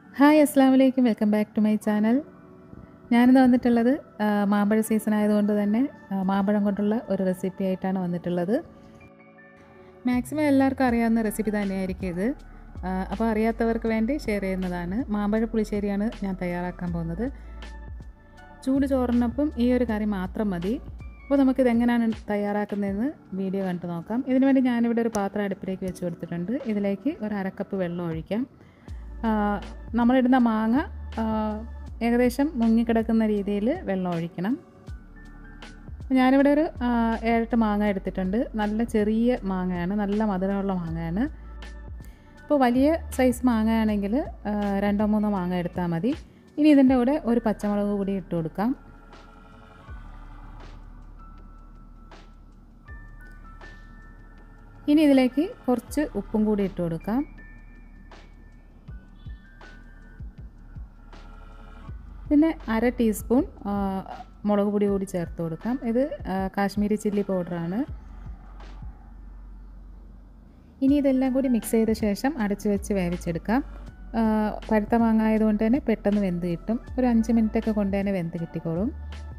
hi അസ്സാം വലൈക്കും welcome back to my channel ഞാനിന്ന് വന്നിട്ടുള്ളത് ആ, മാമ്പഴ സീസൺ ആയതുകൊണ്ട് തന്നെ ആ, മാമ്പഴം കൊണ്ടുള്ള ഒരു റെസിപ്പി ആയിട്ടാണ് വന്നിട്ടുള്ളത് മാക്സിമം എല്ലാവർക്കും അറിയാവുന്ന റെസിപ്പി തന്നെയായിരിക്കും ഇത് ആ, അപ്പോൾ അറിയാത്തവർക്ക് വേണ്ടി ഷെയർ ചെയ്യുന്നതാണ് മാമ്പഴ പുളിശ്ശേരിയാണ് ഞാൻ തയ്യാറാക്കാൻ പോകുന്നത് ചൂട് ചോറിനൊപ്പം ഈ ഒരു കറി മാത്രം മതി അപ്പോൾ നമുക്കിത് എങ്ങനെയാണ് തയ്യാറാക്കുന്നതെന്ന് വീഡിയോ കണ്ടു നോക്കാം ഇതിനു വേണ്ടി ഞാനിവിടെ ഒരു പാത്രം അടുപ്പിലേക്ക് വെച്ച് കൊടുത്തിട്ടുണ്ട് ഇതിലേക്ക് ഒരു അരക്കപ്പ് വെള്ളം ഒഴിക്കാം ആ, നമ്മളിടുന്ന മാങ്ങ ആ, ഏകദേശം മുങ്ങിക്കിടക്കുന്ന രീതിയിൽ വെള്ളം ഒഴിക്കണം ഞാനിവിടെ ഒരു ആ, ഏഴെട്ട് മാങ്ങ എടുത്തിട്ടുണ്ട് നല്ല ചെറിയ മാങ്ങയാണ് നല്ല മധുരമുള്ള മാങ്ങയാണ് ഇപ്പോൾ വലിയ സൈസ് മാങ്ങയാണെങ്കിൽ ആ, രണ്ടോ മൂന്നോ മാങ്ങ എടുത്താൽ മതി ഇനി ഇതിൻ്റെ കൂടെ ഒരു പച്ചമുളക് കൂടി ഇട്ട് കൊടുക്കാം ഇനി ഇതിലേക്ക് കുറച്ച് ഉപ്പും കൂടി ഇട്ട് കൊടുക്കാം പിന്നെ അര ടീസ്പൂൺ ആ, മുളക് പൊടി കൂടി ചേർത്ത് കൊടുക്കാം ഇത് ആ, കാശ്മീരി ചില്ലി പൗഡറാണ് ഇനി ഇതെല്ലാം കൂടി മിക്സ് ചെയ്ത ശേഷം അടച്ചു വെച്ച് വേവിച്ചെടുക്കാം ആ, പഴുത്ത മാങ്ങ ആയതുകൊണ്ട് തന്നെ പെട്ടെന്ന് വെന്ത് കിട്ടും ഒരു അഞ്ച് മിനിറ്റൊക്കെ കൊണ്ട് തന്നെ വെന്ത് കിട്ടിക്കോളും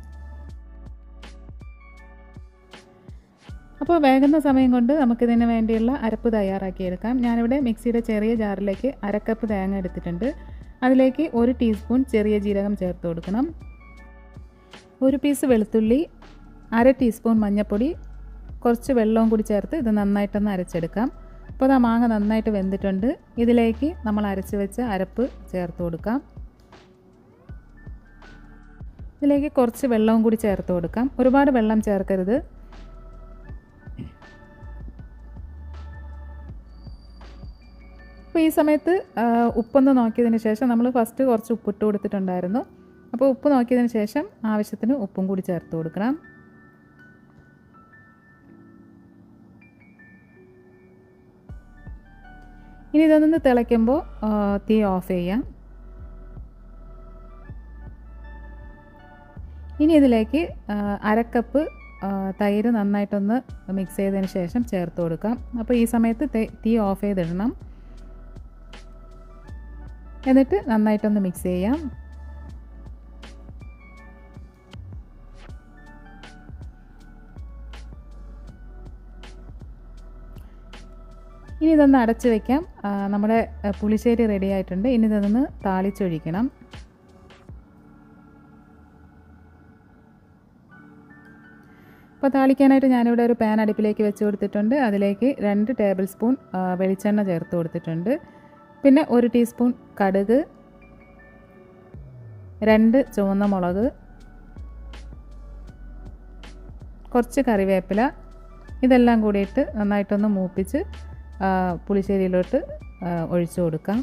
അപ്പോൾ വേകുന്ന സമയം കൊണ്ട് നമുക്കിതിന് വേണ്ടിയുള്ള അരപ്പ് തയ്യാറാക്കിയെടുക്കാം ഞാനിവിടെ മിക്സിയുടെ ചെറിയ ജാറിലേക്ക് അരക്കപ്പ് തേങ്ങ എടുത്തിട്ടുണ്ട് അതിലേക്ക് ഒരു ടീസ്പൂൺ ചെറിയ ജീരകം ചേർത്ത് കൊടുക്കണം ഒരു പീസ് വെളുത്തുള്ളി അര ടീസ്പൂൺ മഞ്ഞൾപ്പൊടി കുറച്ച് വെള്ളവും കൂടി ചേർത്ത് ഇത് നന്നായിട്ടൊന്ന് അരച്ചെടുക്കാം അപ്പോൾ അത് ആ മാങ്ങ നന്നായിട്ട് വെന്തിട്ടുണ്ട് ഇതിലേക്ക് നമ്മൾ അരച്ച് വെച്ച അരപ്പ് ചേർത്ത് കൊടുക്കാം ഇതിലേക്ക് കുറച്ച് വെള്ളവും കൂടി ചേർത്ത് കൊടുക്കാം ഒരുപാട് വെള്ളം ചേർക്കരുത് അപ്പോൾ ഈ സമയത്ത് ആ, ഉപ്പൊന്ന് നോക്കിയതിന് ശേഷം നമ്മൾ ഫസ്റ്റ് കുറച്ച് ഉപ്പിട്ട് കൊടുത്തിട്ടുണ്ടായിരുന്നു അപ്പോൾ ഉപ്പ് നോക്കിയതിന് ശേഷം ആവശ്യത്തിന് ഉപ്പും കൂടി ചേർത്ത് കൊടുക്കണം ഇനി ഇതൊന്ന് തിളയ്ക്കുമ്പോൾ ആ, തീ ഓഫ് ചെയ്യാം ഇനി ഇതിലേക്ക് ആ, അരക്കപ്പ് ആ, തൈര് നന്നായിട്ടൊന്ന് മിക്സ് ചെയ്തതിന് ശേഷം ചേർത്ത് കൊടുക്കാം അപ്പോൾ ഈ സമയത്ത് തേ- തീ ഓഫ് ചെയ്തിടണം എന്നിട്ട് നന്നായിട്ടൊന്ന് മിക്സ് ചെയ്യാം ഇനി ഇതൊന്ന് അടച്ച് വെക്കാം ആ, നമ്മുടെ ആ, പുളിശ്ശേരി റെഡി ആയിട്ടുണ്ട് ഇനി ഇതൊന്ന് താളിച്ചൊഴിക്കണം അപ്പോൾ താളിക്കാനായിട്ട് ഞാനിവിടെ ഒരു പാൻ അടുപ്പിലേക്ക് വെച്ച് കൊടുത്തിട്ടുണ്ട് അതിലേക്ക് രണ്ട് ടേബിൾ സ്പൂൺ ആ, വെളിച്ചെണ്ണ ചേർത്ത് കൊടുത്തിട്ടുണ്ട് പിന്നെ ഒരു ടീസ്പൂൺ കടുക് രണ്ട് ചുവന്ന മുളക് കുറച്ച് കറിവേപ്പില ഇതെല്ലാം കൂടിയിട്ട് നന്നായിട്ടൊന്ന് മൂപ്പിച്ച് ആ, പുളിശ്ശേരിയിലോട്ട് ആ, ഒഴിച്ചു കൊടുക്കാം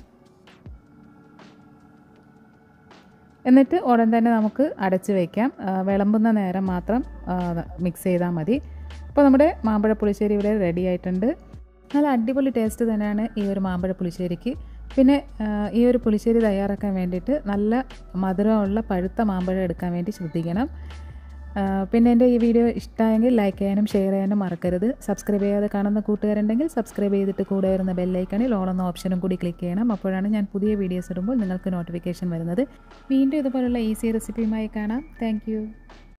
എന്നിട്ട് ഉടൻ തന്നെ നമുക്ക് അടച്ച് വയ്ക്കാം ആ, വിളമ്പുന്ന നേരം മാത്രം മിക്സ് ചെയ്താൽ മതി അപ്പോൾ നമ്മുടെ മാമ്പഴ പുളിശ്ശേരി ഇവിടെ റെഡി ആയിട്ടുണ്ട് നല്ല അടിപൊളി ടേസ്റ്റ് തന്നെയാണ് ഈ ഒരു മാമ്പഴ പുളിശ്ശേരിക്ക് പിന്നെ ആ, ഈ ഒരു പുളിശ്ശേരി തയ്യാറാക്കാൻ വേണ്ടിയിട്ട് നല്ല മധുരമുള്ള പഴുത്ത മാമ്പഴം എടുക്കാൻ വേണ്ടി ശ്രദ്ധിക്കണം ആ, പിന്നെ എൻ്റെ ഈ വീഡിയോ ഇഷ്ടമായെങ്കിൽ ലൈക്ക് ചെയ്യാനും ഷെയർ ചെയ്യാനും മറക്കരുത് സബ്സ്ക്രൈബ് ചെയ്യാതെ കാണുന്ന കൂട്ടുകാരുണ്ടെങ്കിൽ സബ്സ്ക്രൈബ് ചെയ്തിട്ട് കൂടെ വരുന്ന ബെല്ലൈക്കണിൽ ഓൾ എന്ന ഓപ്ഷനും കൂടി ക്ലിക്ക് ചെയ്യണം അപ്പോഴാണ് ഞാൻ പുതിയ വീഡിയോസ് ഇടുമ്പോൾ നിങ്ങൾക്ക് നോട്ടിഫിക്കേഷൻ വരുന്നത് വീണ്ടും ഇതുപോലുള്ള ഈസി റെസിപ്പിയുമായി കാണാം താങ്ക്